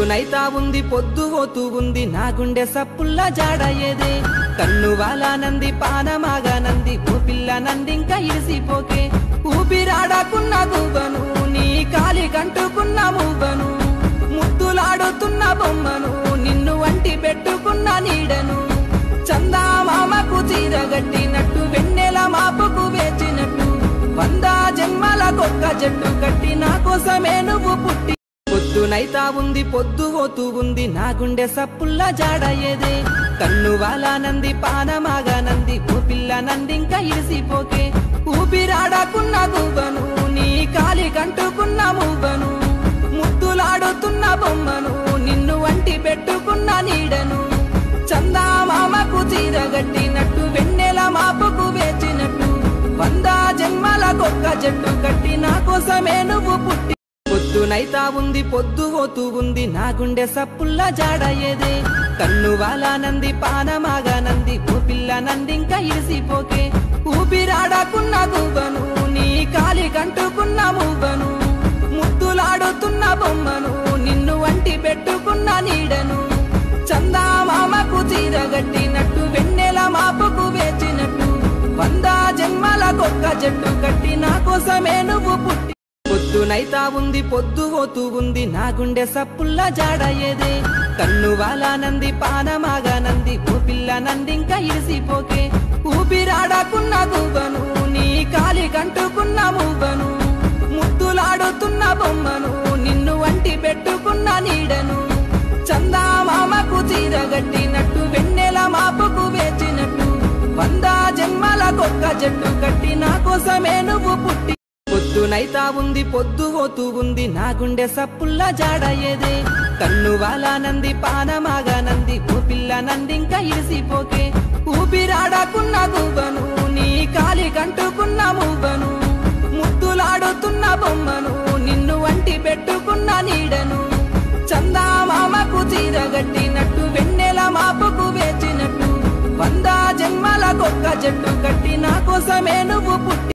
పొద్దునైతా ఉంది పొద్దు పోతూ ఉంది నా గుండె సప్పుల్లా జాడయ్యేదే కన్ను వాలానంది పానమాగానంది ఓ పిల్ల నందింకా ఇరిసిపోకే ఊపిరాడకున్న గువ్వను నీ కాలి కంటుకున్న మువ్వను ముద్దులాడుతున్న బొమ్మను నిన్ను వంటి పెట్టుకున్న నీడను చందామామకు చీరగట్టినట్టు వెన్నెల మాపుకు వేచినట్టు వంద జన్మలకొక్క జట్టు కట్టి నా కోసమే నువ్వు పుట్టి పొద్దునైతా ఉంది పొద్దు పోతూ ఉంది నా గుండె సప్పుల్లా జాడయ్యేదే కన్ను వాలానంది పానమాగానంది ఓ పిల్ల నందింకా ఇరిసిపోకే ఊపిరాడకున్న గువ్వను నీ కాలి కంటుకున్న మువ్వను ముద్దులాడుతున్న బొమ్మను నిన్ను వంటి పెట్టుకున్న నీడను చందామామకు చీరగట్టినట్టు వెన్నెల మాపుకు వేచినట్టు వంద జన్మలకొక్క జట్టు కట్టి నా కోసమే నువ్వు పుట్టి పొద్దునైతా ఉంది పొద్దు పోతూ ఉంది నా గుండె సప్పుల్లా జాడయ్యేదే కన్ను వాలానంది పానమాగానంది ఓ పిల్ల నందింకా ఇరిసిపోకే ఊపిరాడకున్న గువ్వను నీ కాలి కంటుకున్న మువ్వను ముద్దులాడుతున్న బొమ్మను నిన్ను వంటి పెట్టుకున్న నీడను చందామామకు చీరగట్టినట్టు వెన్నెల మాపుకు వేచినట్టు వంద జన్మలకొక్క జట్టు కట్టి నా కోసమే నువ్వు పుట్టి పొద్దునైతా ఉంది పొద్దు పోతూ ఉంది నా గుండె సప్పుల్లా జాడయ్యేదే కన్ను వాలానంది పానమాగానంది ఓ పిల్ల నందింకా ఇరిసిపోకే ఊపిరాడకున్న గువ్వను నీ కాలి కంటుకున్న మువ్వను ముద్దులాడుతున్న బొమ్మను నిన్ను వంటి పెట్టుకున్న నీడను చందామామకు చీరగట్టినట్టు వెన్నెల మాపుకు వేచినట్టు వంద జన్మలకొక్క జట్టు కట్టి నా కోసమే నువ్వు పుట్టి పొద్దునైతా ఉంది పొద్దు పోతూ ఉంది నా గుండె సప్పుల్లా జాడయ్యేదే కన్ను వాలానంది పానమాగానంది ఓ పిల్ల నందింకా ఇరిసిపోకే ఊపిరాడకున్న గువ్వను నీ కాలి కంటుకున్న మువ్వను ముద్దులాడుతున్న బొమ్మను నిన్ను వంటి పెట్టుకున్న నీడను చందామామకు చీరగట్టినట్టు వెన్నెల మాపుకు వేచినట్టు వంద జన్మలకొక్క జట్టు కట్టి నా కోసమే నువ్వు పుట్టి